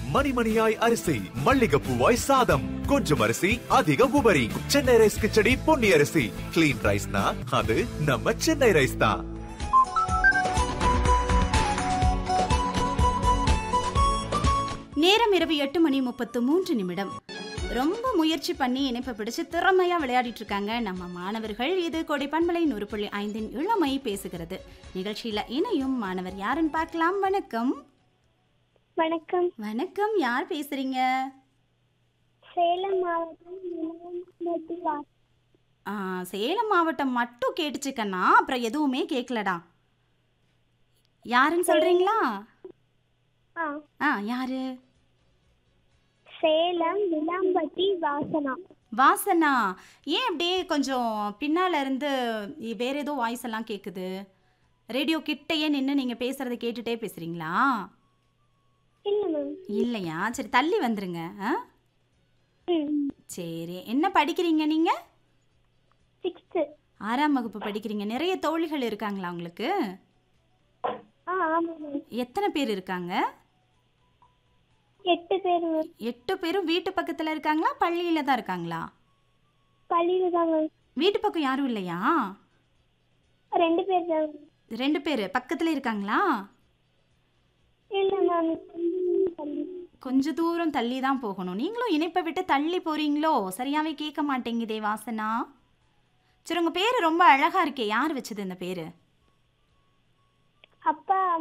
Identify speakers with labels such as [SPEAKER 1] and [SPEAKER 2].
[SPEAKER 1] மணிமணியாய் அரிசி மல்லிகைப்பூவாய் சாதம் கொஞ்சம் அரிசி அதிக உபரி சென்னை ரைஸ் கிச்சடி பொன்னி அரிசி கிளீன் ரைஸ்னா அது நம்ம சென்னை ரைஸ் தான்
[SPEAKER 2] நேரம் இரவு எட்டு மணி முப்பத்து மூன்று நிமிடம் ரொம்ப முயற்சி பண்ணி இணைப்பை பிடிச்சு திறமையா விளையாடிட்டு இருக்காங்க நம்ம மாணவர்கள் இது கொடை பண்பலை நூறு புள்ளி ஐந்தின் இளமை பேசுகிறது நிகழ்ச்சியில இணையும் மாணவர் யாருன்னு பார்க்கலாம் வணக்கம்
[SPEAKER 3] வணக்கம்
[SPEAKER 2] வணக்கம் யார் பேசுறீங்க
[SPEAKER 3] சேலம் மாவட்டம் நிலவம்பட்டி வா-
[SPEAKER 2] ஆ, சேலம் மாவட்டம் மட்டும் கேட்டுச்சுக்கண்ணா அப்புறம் எதுவுமே கேட்கலடா யாருன்னு சொல்றீங்களா
[SPEAKER 3] ஆ
[SPEAKER 2] ஆ யாரு
[SPEAKER 3] சேலம் நிலாம்பட்டி வாசனா
[SPEAKER 2] வாசனா ஏன் அப்படியே கொஞ்சம் பின்னால இருந்து வேற ஏதோ வாய்ஸ் எல்லாம் கேக்குது ரேடியோ கிட்டயே நின்று நீங்க பேசுறத கேட்டுட்டே பேசுறீங்களா
[SPEAKER 3] இல்லை மேம்
[SPEAKER 2] இல்லையா சரி தள்ளி வந்துருங்க ஆ?
[SPEAKER 3] ம்
[SPEAKER 2] சரி என்ன படிக்கிறீங்க நீங்க
[SPEAKER 3] சிக்ஸ்த்து
[SPEAKER 2] ஆறாம் வகுப்பு படிக்கிறீங்க நிறைய தோழிகள் இருக்காங்களா உங்களுக்கு
[SPEAKER 3] ஆ ஆமாம் மேம்
[SPEAKER 2] எத்தனை பேர் இருக்காங்க
[SPEAKER 3] எட்டு பேர் மேம்
[SPEAKER 2] எட்டு பேரும் வீட்டு பக்கத்துல இருக்காங்களா பள்ளியில தான் இருக்காங்களா
[SPEAKER 3] பள்ளியில் தான் மேம்
[SPEAKER 2] வீட்டு பக்கம் யாரும் இல்லையா
[SPEAKER 3] ரெண்டு பேர் தான் மேம்.
[SPEAKER 2] ரெண்டு பேர் பக்கத்துல இருக்காங்களா
[SPEAKER 3] இல்லை மேம் கொஞ்சம் பள்ளி
[SPEAKER 2] கொஞ்ச தூரம் தள்ளி தான் போகணும் நீங்களும் இணைப்பை விட்டு தள்ளி போறீங்களோ சரியாவே கேட்க மாட்டேங்குதே வாசனா சரி உங்க பேரு ரொம்ப அழகா இருக்கே யார் வச்சது இந்த பேரு
[SPEAKER 3] அப்பா